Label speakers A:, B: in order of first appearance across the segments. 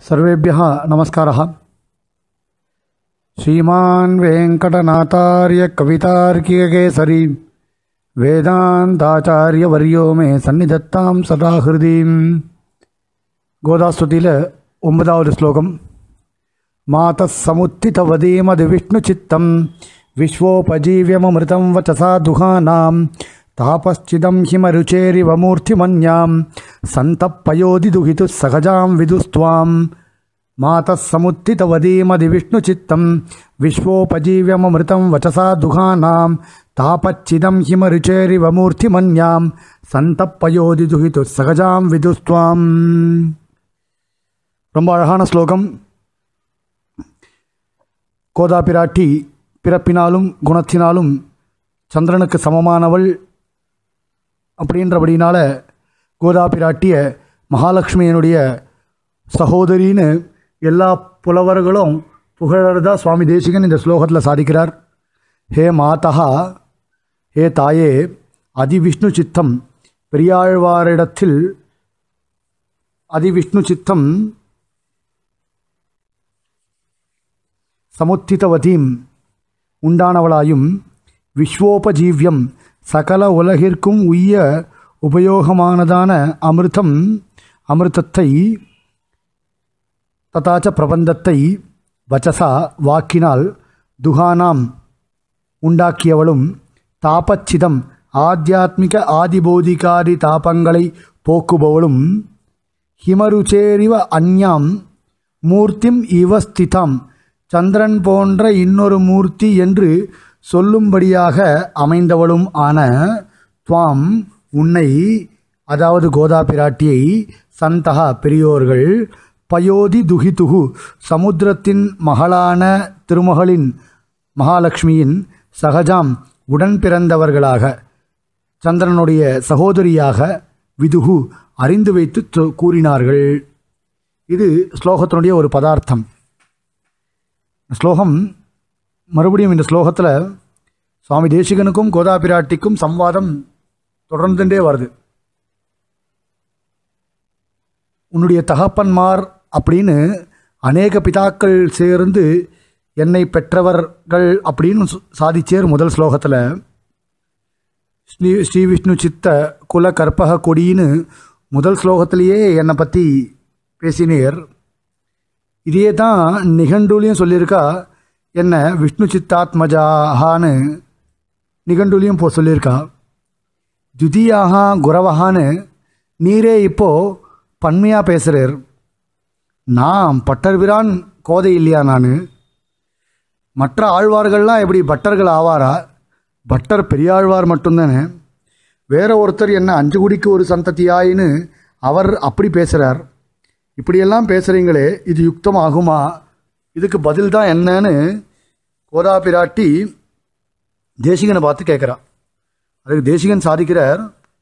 A: सर्वेभ्यः नमस्कारः श्रीमान् वेङ्कटनाथार्य कवितार्किककेसरी வேதாந்தாச்சாரியவரியோ மே சந்நிதத்தாம் சதா ஹிருதீம் கோதாஸ்துதியில் ஒன்பதாவது ஸ்லோகம் மாத சமுத்திதவதீமது விஷ்ணு சித்தம் விஸ்வோபஜீவியமமிருதம் வச்சசா துகானாம் தாபஸ்சிதம் ஹிமருச்சேரிவ மூர்த்திமன்யாம் சந்தப்பயோதி துகிது சகஜாம் விதுஸ்துவாம் மாத சமுத்திதவதீமதி விஷ்ணு சித்தம் விஸ்வோபஜீவியமமிருதம் வச்சசா துகானாம் தாபச்சிதம் ஹிமருச்சேரிவ மூர்த்திமன்யாம் சந்தப்பயோதி துகிது சகஜாம் விதுஸ்துவாம் ரொம்ப அழகான ஸ்லோகம் கோதா பிராட்டி பிறப்பினாலும் குணத்தினாலும் சந்திரனுக்கு சமமானவள் அப்படின்றபடினால கோதா பிராட்டிய மகாலட்சுமியனுடைய சகோதரின்னு எல்லா புலவர்களும் புகழறதா சுவாமி தேசிகன் இந்த ஸ்லோகத்தில் சாதிக்கிறார் ஹே மாதா ஹே தாயே அதிவிஷ்ணு சித்தம் பெரியாழ்வாரிடத்தில் அதிவிஷ்ணு சித்தம் சமுத்திதவதீம் உண்டானவளாயும் விஸ்வோபஜீவியம் சகல உலகிற்கும் உய்ய உபயோகமானதான அமிர்தம் அமிர்தத்தை ததாச்ச பிரபந்தத்தை வச்சசா வாக்கினால் துகானாம் உண்டாக்கியவளும் தாபச்சிதம் ஆத்தியாத்மிக ஆதிபோதிகாதி தாபங்களை போக்குபவளும் ஹிமருச்சேரிவ அந்யாம் மூர்த்திம் இவ ஸ்திதம் சந்திரன் போன்ற இன்னொரு மூர்த்தி என்று சொல்லும்படியாக அமைந்தவளும் ஆன துவாம் உன்னை அதாவது கோதா பிராட்டியை சந்தகா பெரியோர்கள் பயோதி துகிதுகு சமுத்திரத்தின் மகளான திருமகளின் மகாலட்சுமியின் சகஜாம் உடன் பிறந்தவர்களாக சந்திரனுடைய சகோதரியாக விதுகு அறிந்து வைத்து சொ- கூறினார்கள் இது ஸ்லோகத்தினுடைய ஒரு பதார்த்தம் ஸ்லோகம் மறுபடியும் இந்த ஸ்லோகத்தில் சுவாமி தேசிகனுக்கும் கோதா பிராட்டிக்கும் சம்வாதம் தொடர்ந்துட்டே வருது உன்னுடைய தகப்பன்மார் அப்படின்னு அநேக பிதாக்கள் சேர்ந்து என்னை பெற்றவர்கள் அப்படின்னு சு- சாதிச்சேர் முதல் ஸ்லோகத்தில் ஸ்ரீ ஸ்ரீ விஷ்ணு சித்த குல கற்பக கொடின்னு முதல் ஸ்லோகத்திலேயே என்னை பற்றி பேசினேர் இதே தான் நிகண்டுலையும் சொல்லியிருக்கா என்ன விஷ்ணு சித்தாத்மஜாகான்னு நிகண்டுலையும் போ சொல்லியிருக்கா துதியாக குரவகான்னு நீரே இப்போ பன்மையாக பேசுகிறார் நான் பட்டர்பிரான் கோதை இல்லையா நான் மற்ற ஆழ்வார்கள்லாம் எப்படி பட்டர்கள் ஆவாரா பட்டர் பெரியாழ்வார் மட்டும்தானே வேற ஒருத்தர் என்ன அஞ்சு குடிக்கு ஒரு சந்ததியாயின்னு அவர் அப்படி பேசுகிறார் இப்படியெல்லாம் பேசுகிறீங்களே இது யுக்தம் ஆகுமா இதுக்கு பதில் தான் என்னன்னு கோதா பிராட்டி தேசிகனை பார்த்து கேட்குறா அதுக்கு தேசிகன் சாதிக்கிறார்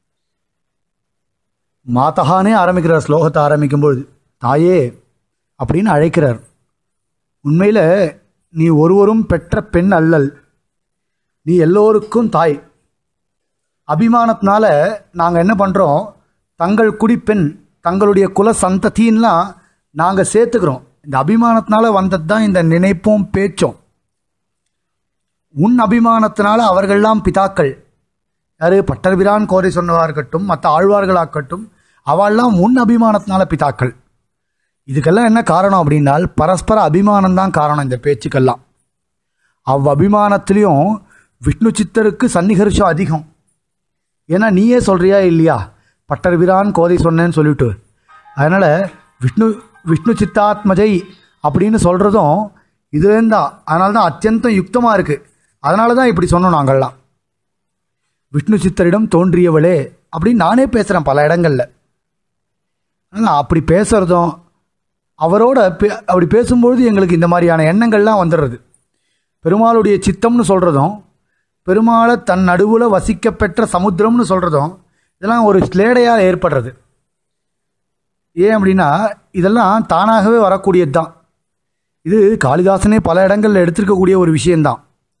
A: மாதகானே ஆரம்பிக்கிறார் ஸ்லோகத்தை ஆரம்பிக்கும்பொழுது தாயே அப்படின்னு அழைக்கிறார் உண்மையில் நீ ஒருவரும் பெற்ற பெண் அல்லல் நீ எல்லோருக்கும் தாய் அபிமானத்தினால நாங்கள் என்ன பண்ணுறோம் தங்கள் குடிப்பெண் தங்களுடைய குல சந்ததின்லாம் நாங்கள் சேர்த்துக்கிறோம் இந்த அபிமானத்தினால வந்தது தான் இந்த நினைப்பும் பேச்சும் உன் அபிமானத்தினால அவர்கள்லாம் பிதாக்கள் யாரு பட்டர்பிரான் கோரை சொன்னவா இருக்கட்டும் மற்ற ஆழ்வார்களாக்கட்டும் அவள்லாம் உன் அபிமானத்தினால பிதாக்கள் இதுக்கெல்லாம் என்ன காரணம் அப்படின்னால் பரஸ்பர அபிமானம் தான் காரணம் இந்த பேச்சுக்கெல்லாம் அவ் அபிமானத்திலையும் விஷ்ணு சித்தருக்கு சன்னிகரிஷம் அதிகம் ஏன்னா நீயே சொல்றியா இல்லையா பட்டர்பிரான் கோதை சொன்னேன்னு சொல்லிட்டு அதனால் விஷ்ணு விஷ்ணு சித்தாத்மஜை அப்படின்னு சொல்கிறதும் இதுலேருந்து தான் அதனால தான் அத்தியந்தம் யுக்தமாக இருக்குது அதனால தான் இப்படி சொன்னோம் நாங்கள்லாம் விஷ்ணு சித்தரிடம் தோன்றியவளே அப்படின்னு நானே பேசுகிறேன் பல இடங்களில் ஆனால் அப்படி பேசுகிறதும் அவரோட பே- அப்படி பேசும்பொழுது எங்களுக்கு இந்த மாதிரியான எண்ணங்கள்லாம் வந்துடுறது பெருமாளுடைய சித்தம்னு சொல்கிறதும் பெருமாளை தன் நடுவில் வசிக்க பெற்ற சமுத்திரம்னு சொல்கிறதும் இதெல்லாம் ஒரு ஸ்லேடையால் ஏற்படுறது ஏன் அப்படின்னா இதெல்லாம் தானாகவே வரக்கூடியது தான் இது காளிதாசனே பல இடங்களில் எடுத்திருக்கக்கூடிய ஒரு விஷயந்தான்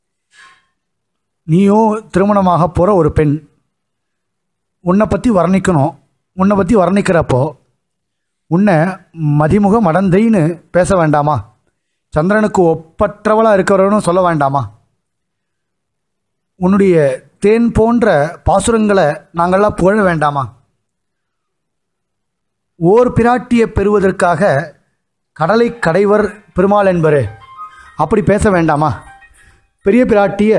A: நீயோ திருமணமாக போகிற ஒரு பெண் உன்னை பற்றி வர்ணிக்கணும் உன்னை பற்றி வர்ணிக்கிறப்போ உன்னை மதிமுக மடந்தைன்னு பேச வேண்டாமா சந்திரனுக்கு ஒப்பற்றவளாக இருக்கிறவனும் சொல்ல வேண்டாமா உன்னுடைய தேன் போன்ற பாசுரங்களை நாங்கள்லாம் புகழ வேண்டாமா ஓர் பிராட்டியை பெறுவதற்காக கடலை கடைவர் பெருமாள் என்பரே அப்படி பேச வேண்டாமா பெரிய பிராட்டிய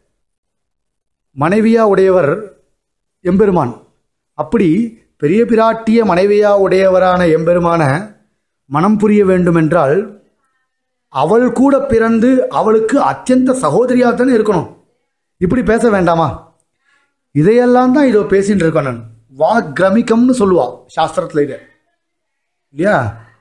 A: மனைவியா உடையவர் எம்பெருமான் அப்படி பெரிய பிராட்டிய மனைவியா உடையவரான எம்பெருமான மனம் புரிய வேண்டுமென்றால் அவள் கூட பிறந்து அவளுக்கு அத்தியந்த சகோதரியாக தானே இருக்கணும் இப்படி பேச வேண்டாமா இதையெல்லாம் தான் இதோ பேசிட்டு இருக்கேன் நான் வாக்ரமிக்கம்னு சொல்லுவா சாஸ்திரத்தில் இதை இல்லையா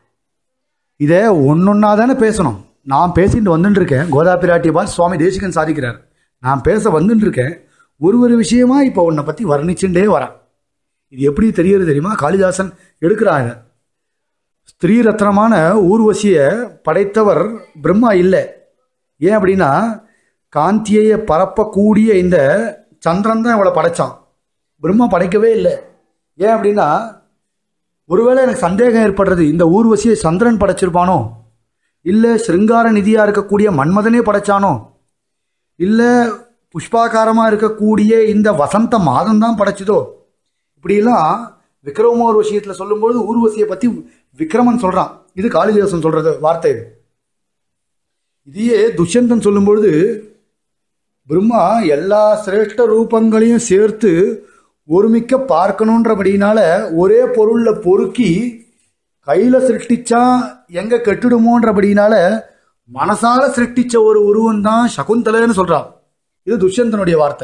A: இதை ஒன்னொன்னா தானே பேசணும் நான் பேசிட்டு வந்துட்டு இருக்கேன் கோதா பிராட்டியை பார்த்து சுவாமி தேசிகன் சாதிக்கிறார் நான் பேச வந்துட்டு இருக்கேன் ஒரு ஒரு விஷயமா இப்போ உன்னை பற்றி வர்ணிச்சுட்டே வரேன் இது எப்படி தெரியறது தெரியுமா காளிதாசன் எடுக்கிறாங்க ஸ்திரீ ரத்னமான ஊர்வசியை படைத்தவர் பிரம்மா இல்லை ஏன் அப்படின்னா காந்தியை பரப்பக்கூடிய இந்த சந்திரன் தான் இவளை படைச்சான் பிரம்மா படைக்கவே இல்லை ஏன் அப்படின்னா ஒருவேளை எனக்கு சந்தேகம் ஏற்படுறது இந்த ஊர்வசியை சந்திரன் படைச்சிருப்பானோ இல்லை சிருங்கார நிதியாக இருக்கக்கூடிய மன்மதனே படைச்சானோ இல்லை புஷ்பாகாரமாக இருக்கக்கூடிய இந்த வசந்த மாதம் தான் படைச்சதோ இப்படியெல்லாம் விக்ரமோர் விஷயத்தில் சொல்லும்பொழுது ஊர்வசியை பற்றி விக்ரமன் சொல்கிறான் இது காளிதாசன் சொல்கிறது வார்த்தை இது இதையே துஷ்யந்தன் சொல்லும்பொழுது பிரம்மா எல்லா சிரேஷ்ட ரூபங்களையும் சேர்த்து ஒருமிக்க பார்க்கணுன்றபடினால ஒரே பொருளில் பொறுக்கி கையில் சிருஷ்டிச்சா எங்கே கெட்டுடுமோன்றபடினால மனசால சிருஷ்டிச்ச ஒரு உருவம் தான் சகுந்தலைன்னு சொல்றான் இது துஷ்யந்தனுடைய வார்த்தை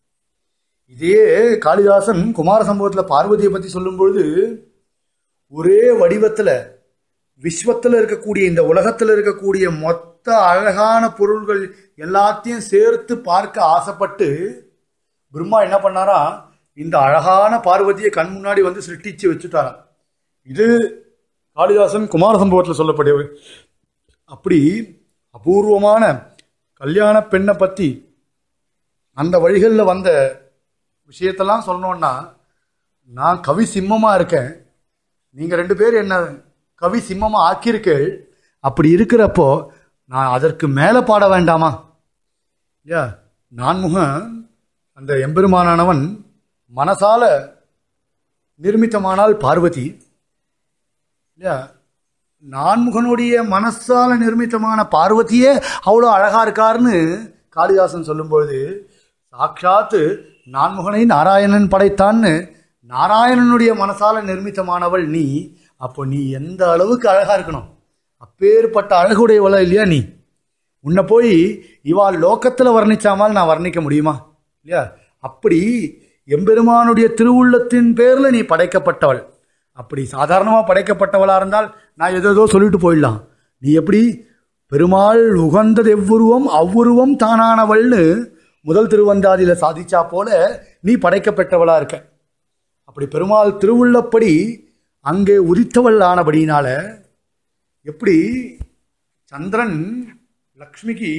A: இதே காளிதாசன் குமார சம்பவத்தில் பார்வதியை பற்றி சொல்லும்பொழுது ஒரே வடிவத்தில் விஸ்வத்தில் இருக்கக்கூடிய இந்த உலகத்தில் இருக்கக்கூடிய மொத்த அழகான பொருள்கள் எல்லாத்தையும் சேர்த்து பார்க்க ஆசைப்பட்டு பிரம்மா என்ன பண்ணாரா இந்த அழகான பார்வதியை கண் முன்னாடி வந்து சிருஷ்டிச்சு வச்சுட்டாராம் இது காளிதாசன் குமார சம்பவத்தில் சொல்லப்படியவை அப்படி அபூர்வமான கல்யாண பெண்ணை பற்றி அந்த வழிகளில் வந்த விஷயத்தெல்லாம் சொல்லணுன்னா நான் கவி சிம்மமாக இருக்கேன் நீங்கள் ரெண்டு பேர் என்ன கவி சிம்மமாக ஆக்கியிருக்கீள் அப்படி இருக்கிறப்போ நான் அதற்கு மேலே பாட வேண்டாமா ஐயா நான்முகன் அந்த எம்பெருமானானவன் மனசால நிர்மித்தமானால் பார்வதி இல்லையா நான்முகனுடைய மனசால நிர்மித்தமான பார்வதியே அவ்வளோ அழகா இருக்காருன்னு காளிதாசன் சொல்லும்பொழுது சாட்சாத்து நான்முகனை நாராயணன் படைத்தான்னு நாராயணனுடைய மனசால நிர்மித்தமானவள் நீ அப்போ நீ எந்த அளவுக்கு அழகா இருக்கணும் அப்பேற்பட்ட அழகுடையவள இல்லையா நீ உன்னை போய் இவா லோக்கத்தில் வர்ணிச்சாமல் நான் வர்ணிக்க முடியுமா இல்லையா அப்படி எம்பெருமானுடைய திருவுள்ளத்தின் பேரில் நீ படைக்கப்பட்டவள் அப்படி சாதாரணமாக படைக்கப்பட்டவளாக இருந்தால் நான் எதோ சொல்லிட்டு போயிடலாம் நீ எப்படி பெருமாள் உகந்தது எவ்வுருவம் அவ்வுருவம் தானானவள்னு முதல் திருவந்தாதியில் சாதிச்சா போல நீ படைக்கப்பட்டவளா இருக்க அப்படி பெருமாள் திருவுள்ளப்படி அங்கே உதித்தவள் ஆனபடினால எப்படி சந்திரன் லக்ஷ்மிக்கு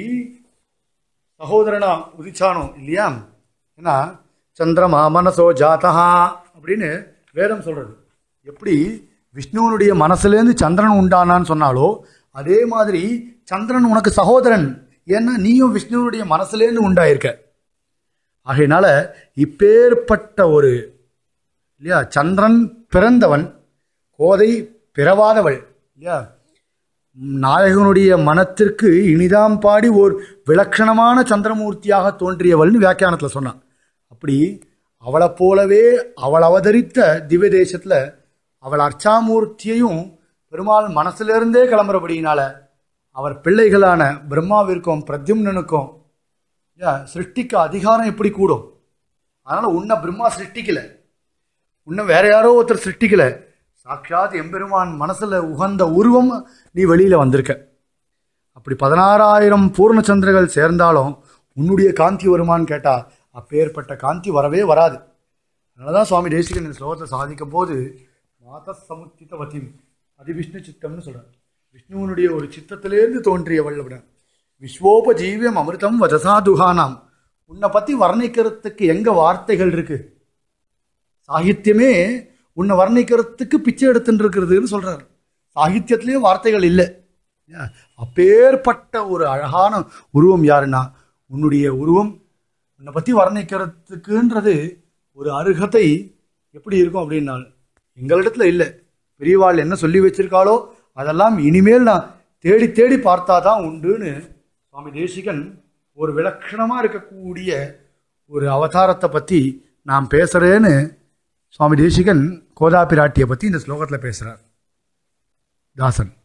A: சகோதரனா உதிச்சானோ இல்லையா ஏன்னா சந்திரமா மனசோ ஜாதகா அப்படின்னு வேதம் சொல்றது எப்படி விஷ்ணுவனுடைய மனசுலேருந்து சந்திரன் உண்டானான்னு சொன்னாலோ அதே மாதிரி சந்திரன் உனக்கு சகோதரன் ஏன்னா நீயும் விஷ்ணுவனுடைய மனசுலேருந்து உண்டாயிருக்க ஆகையினால இப்பேற்பட்ட ஒரு இல்லையா சந்திரன் பிறந்தவன் கோதை பிறவாதவள் இல்லையா நாயகனுடைய மனத்திற்கு இனிதாம் பாடி ஓர் விலட்சணமான சந்திரமூர்த்தியாக தோன்றியவள்னு வியாக்கியானத்தில் சொன்னான் அப்படி அவளை போலவே அவள் அவதரித்த திவ்ய தேசத்தில் அவள் அர்ச்சாமூர்த்தியையும் பெருமாள் மனசிலிருந்தே கிளம்புறபடியினால அவர் பிள்ளைகளான பிரம்மாவிற்கும் பிரத்யும்னனுக்கும் சிருஷ்டிக்க அதிகாரம் எப்படி கூடும் அதனால உன்னை பிரம்மா சிருஷ்டிக்கல உன்னை வேற யாரோ ஒருத்தர் சிருஷ்டிக்கல சாட்சாத் எம்பெருமான் மனசுல உகந்த உருவம் நீ வெளியில வந்திருக்க அப்படி பதினாறாயிரம் பூர்ணச்சந்திரர்கள் சேர்ந்தாலும் உன்னுடைய காந்தி வருமான்னு கேட்டா அப்பேற்பட்ட காந்தி வரவே வராது அதனாலதான் சுவாமி தேசிகன் இந்த ஸ்லோகத்தை சாதிக்கும் போது மாத சமுச்சிதவதி அதிவிஷ்ணு சித்தம்னு சொல்றார் விஷ்ணுவனுடைய ஒரு சித்தத்திலேருந்து தோன்றியவள் அப்படின்னா விஸ்வோபஜீவியம் அமிர்தம் வஜசா துகானாம் உன்னை பத்தி வர்ணிக்கிறதுக்கு எங்க வார்த்தைகள் இருக்கு சாகித்யமே உன்னை வர்ணிக்கிறதுக்கு பிச்சை எடுத்துட்டு இருக்கிறதுன்னு சொல்றாரு சாகித்யத்திலையும் வார்த்தைகள் இல்லை அப்பேற்பட்ட ஒரு அழகான உருவம் யாருன்னா உன்னுடைய உருவம் உன்னை பற்றி வர்ணிக்கிறதுக்குன்றது ஒரு அருகதை எப்படி இருக்கும் அப்படின்னால் எங்களிடத்துல இல்லை பெரியவாள் என்ன சொல்லி வச்சிருக்காளோ அதெல்லாம் இனிமேல் நான் தேடி தேடி பார்த்தாதான் உண்டுன்னு சுவாமி தேசிகன் ஒரு விலட்சணமாக இருக்கக்கூடிய ஒரு அவதாரத்தை பற்றி நான் பேசுகிறேன்னு சுவாமி தேசிகன் கோதா பிராட்டியை பற்றி இந்த ஸ்லோகத்தில் பேசுகிறார் தாசன்